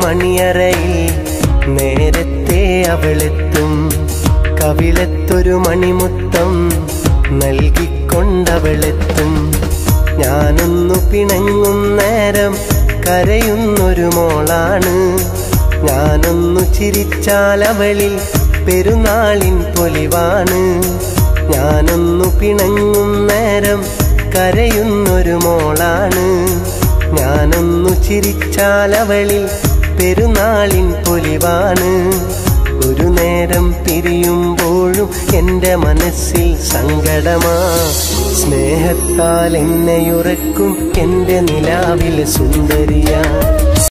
മണിയറയിൽ നേരത്തെ അവളെത്തും കവിളത്തൊരു മണിമുത്തം നൽകിക്കൊണ്ടവളെത്തും ഞാനൊന്നു പിണങ്ങും നേരം കരയുന്നൊരു മോളാണ് ഞാനൊന്നു ചിരിച്ചാൽ അവളിൽ പെരുന്നാളിൻ പൊലിവാണ് ഞാനൊന്നു പിണങ്ങും നേരം കരയുന്നൊരു മോളാണ് ഞാനൊന്നു ചിരിച്ചാൽ അവളിൽ പെരുന്നാളിൻ പൊലിവാണ് ഒരു നേരം പിരിയുമ്പോഴും എൻ്റെ മനസ്സിൽ സങ്കടമാ സ്നേഹത്താൽ എന്നെയുറക്കും എൻ്റെ നിലാവിലെ സുന്ദരിയാ